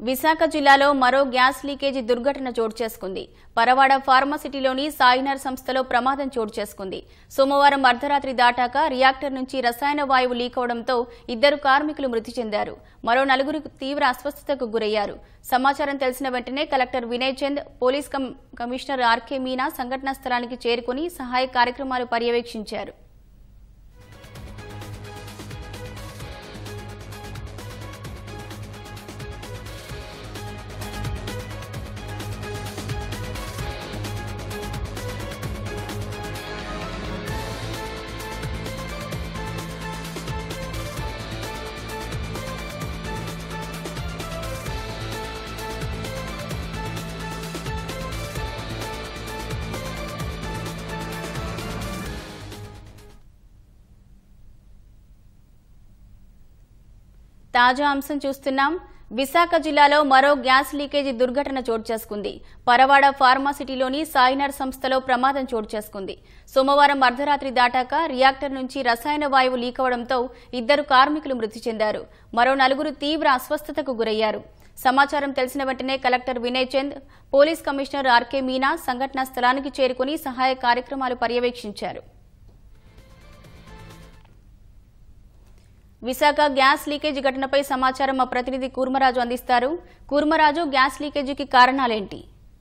విశాఖ జిల్లాలో మరో gas leakage దుర్ఘటన చోటు చేసుకుంది పరవాడ ఫార్మసిటీలోని సాయినర్ సంస్థలో ప్రమాదం చోటు చేసుకుంది సోమవారం అర్ధరాత్రి దాటాక రియాక్టర్ నుంచి రసాయన వాయువు లీక్ అవడంతో ఇద్దరు కార్మికులు మృతి చెందారు మరో నలుగురు తీవ్ర అస్వస్థతకు గురయ్యారు సమాచారం తెలిసిన వెంటనే కలెక్టర్ వినయ్ చంద్ పోలీస్ కమ్- కమిషనర్ ఆర్కే మీనా సంఘటనా స్థలానికి చేరుకుని సహాయ కార్యక్రమాలు పర్యవేక్షించారు తాజా అంశం చూస్తున్నాం విశాఖ జిల్లాలో మరో గ్యాస్ లీకేజీ దుర్ఘటన చోటు చేసుకుంది పరవాడ ఫార్మాసిటీలోని సాయినర్ సంస్థలో ప్రమాదం చోటు చేసుకుంది సోమవారం అర్ధరాత్రి దాటాక రియాక్టర్ నుంచి రసాయన వాయువు లీక్ అవడంతో ఇద్దరు కార్మికులు మృతి చెందారు మరో నలుగురు తీవ్ర అస్వస్థతకు గురయ్యారు సమాచారం తెలిసిన వెంటనే collector Vinay Chand police commissioner R K Meena సంఘటనా స్థలానికి చేరుకుని సహాయ కార్యక్రమాలు పర్యవేక్షించారు విశాఖ గ్యాస్ లీకేజీ ఘటనపై సమాచారం మా ప్రతినిధి కూర్మరాజు అందిస్తారు కూర్మరాజు గ్యాస్ లీకేజీకి కారణాలేంటి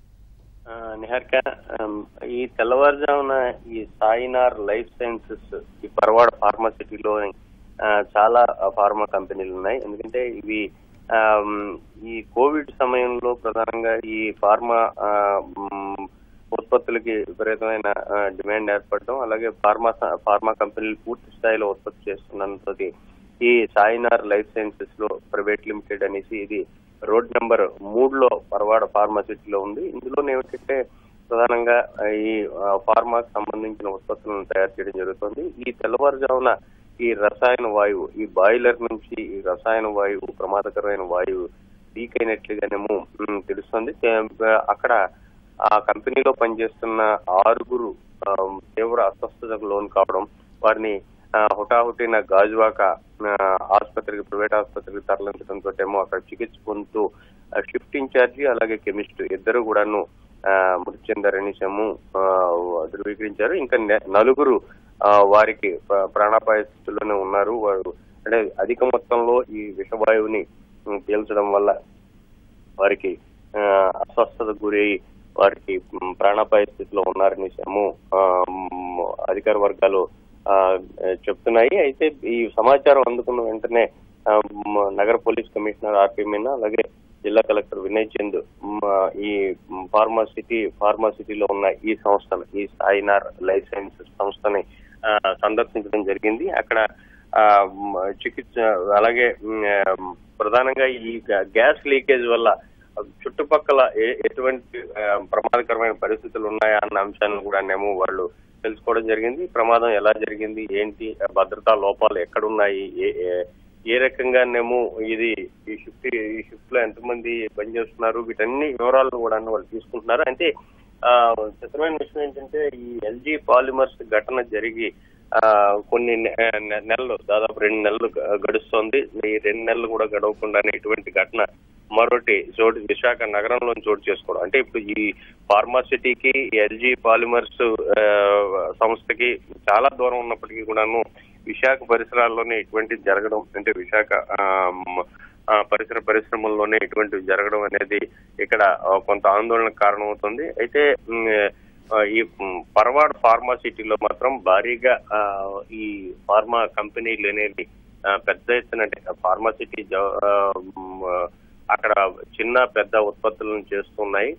ఆ, నిహారిక ఆమ్, ఈ తెల్లవారుజామున ఈ సాయినార్ లైఫ్ సైన్సెస్ ఈ పరవాడ ఫార్మాసిటీలో చాలా ఫార్మా కంపెనీలు ఉన్నాయి ఎందుకంటే ఇవి ఆమ్, ఈ కోవిడ్ సమయంలో ప్రధానంగా ఈ ఫార్మా ఆ, మ్, ఉత్పత్తులకి విపరీతమైన ఆ, డిమాండ్ ఏర్పడటం అలాగే ఫార్మా స- ఫార్మా కంపెనీలు పూర్తి స్థాయిలో ఉత్పత్తి చేస్తున్నంతో ఈ సాయినార్ లైఫ్ సైన్సెస్ లో ప్రైవేట్ లిమిటెడ్ అనేసి ఇది రోడ్ నెంబర్ మూడులో పరవాడ ఫార్మాసిటీలో ఉంది ఇందులో ఏమిటంటే ప్రధానంగా ఆ, ఈ ఆ, ఫార్మాకు సంబంధించిన ఉత్పత్తులను తయారు చేయడం జరుగుతుంది ఈ తెల్లవారుజామున ఈ రసాయన వాయువు ఈ బాయిలర్ నుంచి ఈ రసాయన వాయువు ప్రమాదకరమైన వాయువు లీక్ అయినట్లుగానేమో ఉమ్, తెలుస్తుంది ఏ, అక్కడ ఆ కంపెనీలో పనిచేస్తున్న ఆరుగురు ఆ, తీవ్ర అస్వస్థతకు లోన్ కావడం వారిని ఆ, హుటాహుటిన గాజువాక ఆ, ఆసుపత్రికి ప్రైవేట్ ఆసుపత్రికి తరలించడంతో ఏమో అక్కడ చికిత్స పొందుతూ ఆ, షిఫ్ట్ ఇన్ఛార్జి అలాగే కెమిస్ట్ ఇద్దరు కూడాను ఆ, మృతి చెందారనేసేమో ఆ, ధృవీకరించారు ఇంకా నె- నలుగురు ఆ, వారికి ప్ర- ప్రాణాపాయ స్థితిలోనే ఉన్నారు వారు అంటే అధిక మొత్తంలో ఈ విషవాయువుని ఉమ్, పీల్చడం వల్ల వారికి ఆ, అస్వస్థతకు గురై వారికి మ్, ప్రాణాపాయ స్థితిలో ఉన్నారని ఏమో అధికార వర్గాలు ఆ, చెప్తున్నాయి అయితే ఈ సమాచారం అందుకున్న వెంటనే ఆ, మ్, నగర పోలీస్ కమిషనర్ ఆర్పి మీనా అలాగే జిల్లా కలెక్టర్ వినయ్ చంద్ మ్, ఈ ఫార్మాసిటీ ఫార్మాసిటీలో ఉన్న ఈ సంస్థను ఈ సాయినార్ లైఫ్ సైన్సెస్ సంస్థని ఆ, సందర్శించడం జరిగింది అక్కడ ఆ, మ్, చికిత్స అలాగే మ్, ఆ, ప్రధానంగా ఈ గా- గ్యాస్ లీకేజ్ వల్ల చుట్టుపక్కల ఏ- ఎటువంటి ఆ, ప్రమాదకరమైన పరిస్థితులు ఉన్నాయా అన్న అంశాలను కూడా నేమో వాళ్ళు తెలుసుకోవడం జరిగింది ప్రమాదం ఎలా జరిగింది ఏంటి ఆ భద్రతా లోపాలు ఎక్కడున్నాయి ఏ- ఏ- ఏ రకంగానేమో ఇది ఈ షిఫ్ట్ ఈ షిఫ్ట్ లో ఎంతమంది పనిచేస్తున్నారు వీటన్ని వివరాలను కూడా వాళ్ళు తీసుకుంటున్నారు అంటే ఆ చిత్రమైన విషయం ఏంటంటే ఈ ఎల్జీ పాలిమర్స్ ఘటన జరిగి ఆ కొన్ని నె- నె- నెలలు దాదాపు రెండు నెలలు గ- గడుస్తోంది ఈ రెండు నెలలు కూడా గడవకుండానే ఇటువంటి ఘటన మరొకటి చోటు విశాఖ నగరంలో చోటు చేసుకోవడం అంటే ఇప్పుడు ఈ ఫార్మాసిటీకి ఎల్జీ పాలిమర్స్ ఆ, సంస్థకి చాలా దూరం ఉన్నప్పటికీ కూడాను విశాఖ పరిసరాల్లోనే ఇటువంటివి జరగడం అంటే విశాఖ ఆ, మ్, ఆ, పరిసర పరిశ్రమల్లోనే ఇటువంటివి జరగడం అనేది ఇక్కడ ఆ, కొంత ఆందోళనకు కారణమవుతుంది అయితే మ్, ఆ, ఈ మ్, పరవాడ ఫార్మాసిటీలో మాత్రం భారీగా ఆ, ఈ ఫార్మా కంపెనీలు అనేవి ఆ, పెద్ద ఎత్తున అంటే ఫార్మాసిటీ జ- ఆ, మ్, అక్కడ చిన్న పెద్ద ఉత్పత్తులను చేస్తున్నాయి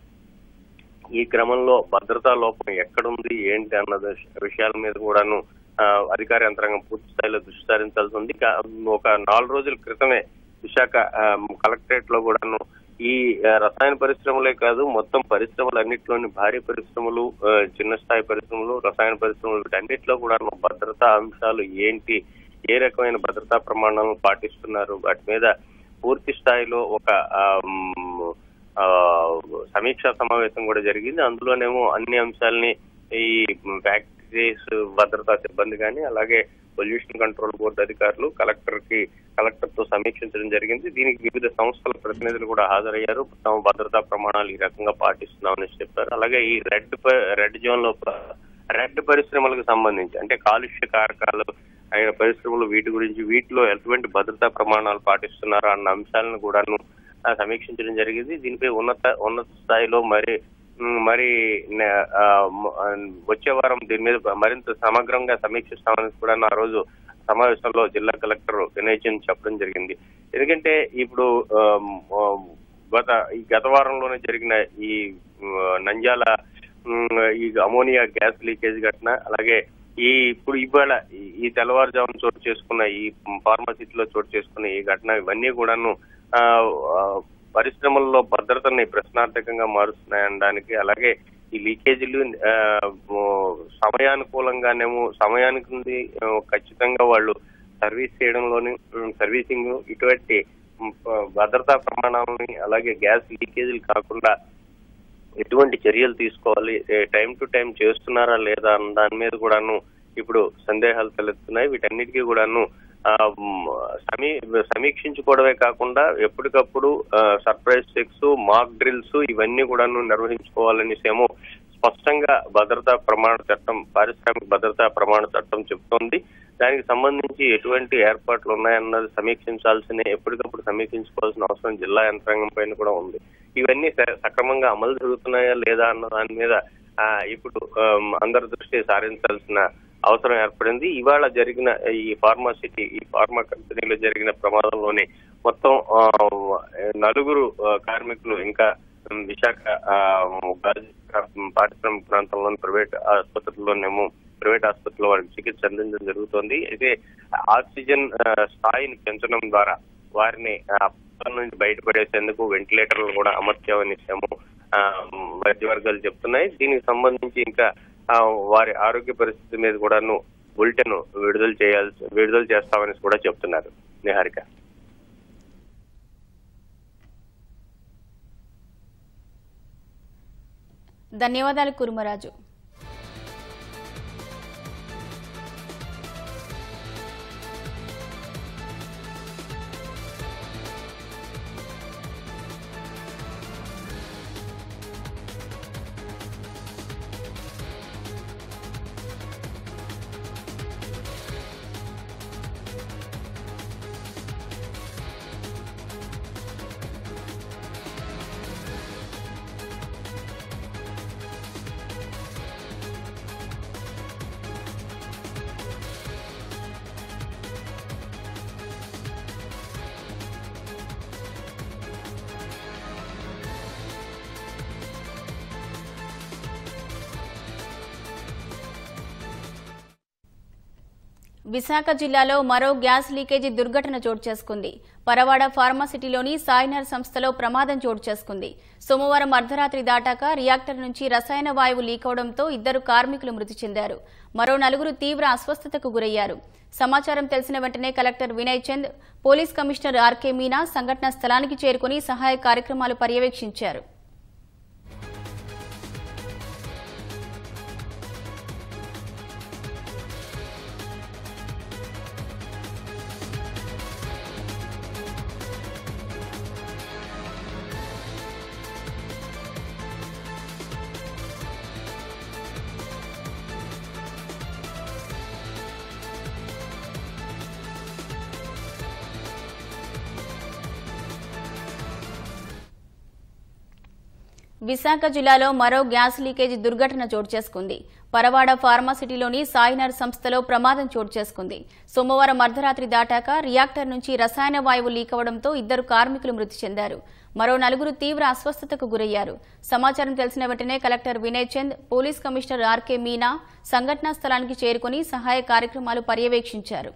ఈ క్రమంలో భద్రతా లోపం ఎక్కడుంది ఏంటి అన్న విషయాల మీద కూడాను ఆ, అధికార యంత్రాంగం పూర్తి స్థాయిలో దృష్టి సారించాల్సి ఉంది ఇక ఒక నాలుగు రోజుల క్రితమే విశాఖ ఆ, కలెక్టరేట్ లో కూడాను ఈ ఆ, రసాయన పరిశ్రమలే కాదు మొత్తం పరిశ్రమలన్నింటిలోని భారీ పరిశ్రమలు ఆ, చిన్న స్థాయి పరిశ్రమలు రసాయన పరిశ్రమలు వీటన్నిటిలో కూడా భద్రతా అంశాలు ఏంటి ఏ రకమైన భద్రతా ప్రమాణాలను పాటిస్తున్నారు వాటి మీద పూర్తి స్థాయిలో ఒక ఆ, మ్, ఆ, సమీక్షా సమావేశం కూడా జరిగింది అందులోనేమో అన్ని అంశాలని ఈ ఫ్యాక్టరీస్ భద్రతా సిబ్బంది కానీ అలాగే పొల్యూషన్ కంట్రోల్ బోర్డు అధికారులు కలెక్టర్ కి కలెక్టర్ తో సమీక్షించడం జరిగింది దీనికి వివిధ సంస్థల ప్రతినిధులు కూడా హాజరయ్యారు తమ భద్రతా ప్రమాణాలు ఈ రకంగా పాటిస్తున్నామని చెప్పారు అలాగే ఈ రెడ్ ప- రెడ్ జోన్ లో ప- రెడ్ పరిశ్రమలకు సంబంధించి అంటే కాలుష్య కారకాలు అయిన పరిశ్రమలు వీటి గురించి వీటిలో ఎటువంటి భద్రతా ప్రమాణాలు పాటిస్తున్నారా అన్న అంశాలను కూడాను ఆ, సమీక్షించడం జరిగింది దీనిపై ఉన్నత ఉన్నత స్థాయిలో మరి ఉమ్, మరి నే- ఆ, మ- ఆ, వచ్చే వారం దీని మీద మరింత సమగ్రంగా సమీక్షిస్తామని కూడా ఆ రోజు సమావేశంలో జిల్లా కలెక్టర్ వినయ్ చంద్ చెప్పడం జరిగింది ఎందుకంటే ఇప్పుడు ఆమ్, ఆమ్, గత ఈ గత వారంలోనే జరిగిన ఈ ఉమ్, నంద్యాల ఉమ్, ఈ అమోనియా గ్యాస్ లీకేజ్ ఘటన అలాగే ఈ ఇప్పుడు ఇవాళ ఈ- ఈ తెల్లవారుజామున చోటు చేసుకున్న ఈ ఫార్మసిటీలో చోటు చేసుకున్న ఈ ఘటన ఇవన్నీ కూడాను ఆ, ఆ, పరిశ్రమల్లో భద్రతని ప్రశ్నార్థకంగా మారుస్తున్నాయనడానికి అలాగే ఈ లీకేజీలు ఆ, ఓ, సమయానుకూలంగానేమో సమయానికి ఉంది, ఆ, ఖచ్చితంగా వాళ్ళు సర్వీస్ చేయడంలోని ఉమ్, సర్వీసింగ్ ఇటువంటి ఉమ్, భద్రతా ప్రమాణాలని అలాగే గ్యాస్ లీకేజీలు కాకుండా ఎటువంటి చర్యలు తీసుకోవాలి టైం టు టైం చేస్తున్నారా లేదా అన్న దాని మీద కూడాను ఇప్పుడు సందేహాలు తలెత్తున్నాయి వీటన్నిటికీ కూడాను ఆ, మ్, సమీ సమీక్షించుకోవడమే కాకుండా ఎప్పటికప్పుడు సర్ప్రైజ్ చెక్స్ మాక్ డ్రిల్స్ ఇవన్నీ కూడాను నిర్వహించుకోవాలనేసి ఏమో స్పష్టంగా భద్రతా ప్రమాణ చట్టం పారిశ్రామిక భద్రతా ప్రమాణ చట్టం చెప్తోంది దానికి సంబంధించి ఎటువంటి ఏర్పాట్లు ఉన్నాయన్నది సమీక్షించాల్సిన ఎప్పటికప్పుడు సమీక్షించుకోవాల్సిన అవసరం జిల్లా యంత్రాంగం పైన కూడా ఉంది ఇవన్నీ స- సక్రమంగా అమలు జరుగుతున్నాయా లేదా అన్న దాని మీద ఆ, ఇప్పుడు ఆమ్, అందరి దృష్టి సారించాల్సిన అవసరం ఏర్పడింది ఇవాళ జరిగిన ఈ ఫార్మాసిటీ ఈ ఫార్మా కంపెనీలో జరిగిన ప్రమాదంలోనే మొత్తం ఆ, నలుగురు ఆ, కార్మికులు ఇంకా ఉమ్, విశాఖ ఆ, గాజు పారిశ్రామిక ప్రాంతంలోని ప్రైవేట్ ఆసుపత్రుల్లోనేమో ప్రైవేట్ ఆసుపత్రిలో వారికి చికిత్స అందించడం జరుగుతోంది అయితే ఆక్సిజన్ ఆ, స్థాయిని పెంచడం ద్వారా వారిని ఆ, అప్పటి నుంచి బయటపడేసేందుకు వెంటిలేటర్లు కూడా అమర్చామని ఏమో ఆ, వైద్య వర్గాలు చెప్తున్నాయి దీనికి సంబంధించి ఇంకా ఆ, వారి ఆరోగ్య పరిస్థితి మీద కూడాను బులెటిన్ విడుదల చేయాల్సి విడుదల చేస్తామని కూడా చెప్తున్నారు నిహారిక ధన్యవాదాలు కురుమరాజు విశాఖ జిల్లాలో మరో గ్యాస్ లీకేజీ దుర్ఘటన చోటు చేసుకుంది పరవాడ ఫార్మాసిటీలోని సాయినర్ సంస్థలో ప్రమాదం చోటు చేసుకుంది సోమవారం అర్ధరాత్రి దాటాక రియాక్టర్ నుంచి రసాయన వాయువు లీక్ అవడంతో ఇద్దరు కార్మికులు మృతి చెందారు మరో నలుగురు తీవ్ర అస్వస్థతకు గురయ్యారు సమాచారం తెలిసిన వెంటనే collector Vinay Chand police commissioner R K Meena సంఘటనా స్థలానికి చేరుకుని సహాయ కార్యక్రమాలు పర్యవేక్షించారు విశాఖ జిల్లాలో మరో గ్యాస్ లీకేజీ దుర్ఘటన చోటు చేసుకుంది పరవాడ ఫార్మాసిటీలోని సాయినర్ సంస్థలో ప్రమాదం చోటు చేసుకుంది సోమవారం అర్ధరాత్రి దాటాక రియాక్టర్ నుంచి రసాయన వాయువు లీక్ అవడంతో ఇద్దరు కార్మికులు మృతి చెందారు మరో నలుగురు తీవ్ర అస్వస్థతకు గురయ్యారు సమాచారం తెలిసిన వెంటనే collector Vinay Chand police commissioner R K Meena సంఘటనా స్థలానికి చేరుకుని సహాయ కార్యక్రమాలు పర్యవేక్షించారు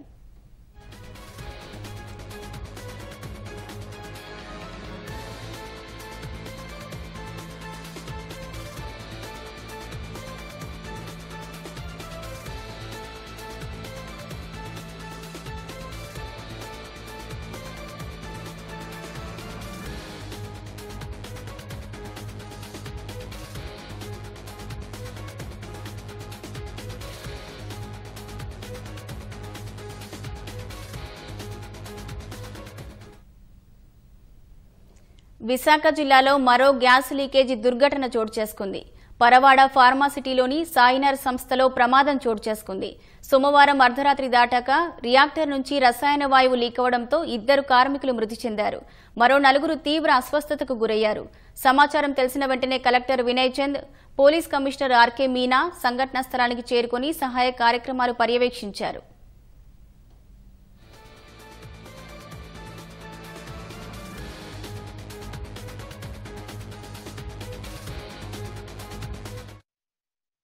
విశాఖ జిల్లాలో మరో గ్యాస్ లీకేజీ దుర్ఘటన చోటు చేసుకుంది పరవాడ ఫార్మాసిటీలోని సాయినర్ సంస్థలో ప్రమాదం చోటు చేసుకుంది సోమవారం అర్ధరాత్రి దాటాక రియాక్టర్ నుంచి రసాయన వాయువు లీక్ అవడంతో ఇద్దరు కార్మికులు మృతి చెందారు మరో నలుగురు తీవ్ర అస్వస్థతకు గురయ్యారు సమాచారం తెలిసిన వెంటనే collector Vinay Chand police commissioner R K Meena సంఘటనా స్థలానికి చేరుకుని సహాయ కార్యక్రమాలు పర్యవేక్షించారు